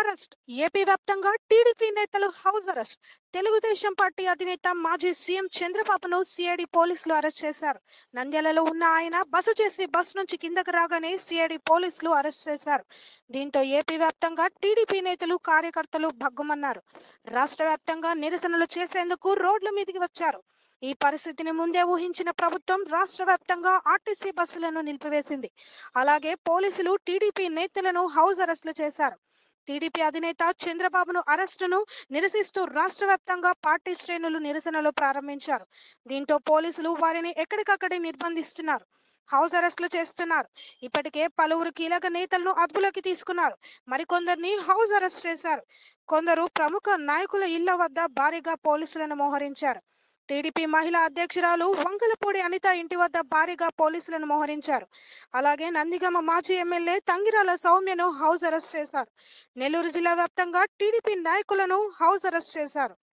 arrest AP వ్యాప్తంగా TDP నేతలు house arrest Telugu Desam party అధినేత మాజీ సీఎం చంద్రబాబును సిఐడి పోలీసులు అరెస్ట్ చేశారు నంద్యాలలో ఉన్న ఆయన బస చేసి బస్ నుంచి కిందకు రాగానే సిఐడి పోలీసులు అరెస్ట్ చేశారు దీంతో ఏపీ వ్యాప్తంగా టీడీపీ నేతలు కార్యకర్తలు భగ్గుమన్నారు రాష్ట్ర వ్యాప్తంగా నిరసనలు చేసేందుకు రోడ్ల మీదకి వచ్చారు ఈ పరిస్థితిని ముందే ఊహించిన ప్రభుత్వం రాష్ట్ర వ్యాప్తంగా ఆర్టీసీ బస్సులను నిలిపివేసింది అలాగే పోలీసులు టీడీపీ నేతలను హౌస్ అరెస్టులు చేశారు టీడీపీ అధినేత చంద్రబాబును అరెస్టును నిరసిస్తూ రాష్ట్ర వ్యాప్తంగా పార్టీ శ్రేణులు నిరసనలు ప్రారంభించారు దీంతో పోలీసులు వారిని ఎక్కడికక్కడే నిర్బంధిస్తున్నారు హౌస్ అరెస్టులు చేస్తున్నారు ఇప్పటికే పలువురు కీలక నేతలను అదుపులోకి తీసుకున్నారు మరికొందరిని హౌస్ అరెస్ట్ చేశారు కొందరు ప్రముఖ నాయకుల ఇళ్ల వద్ద భారీగా పోలీసులను మోహరించారు టీడీపీ మహిళా అధ్యక్షురాలు వంకలపూడి అనిత ఇంటి వద్ద భారీగా పోలీసులను మోహరించారు అలాగే నందిగామ మాజీ ఎమ్మెల్యే తంగిరాల సౌమ్యను హౌస్ అరెస్ట్ చేశారు నెల్లూరు జిల్లా వ్యాప్తంగా టీడీపీ నాయకులను హౌస్ అరెస్ట్ చేశారు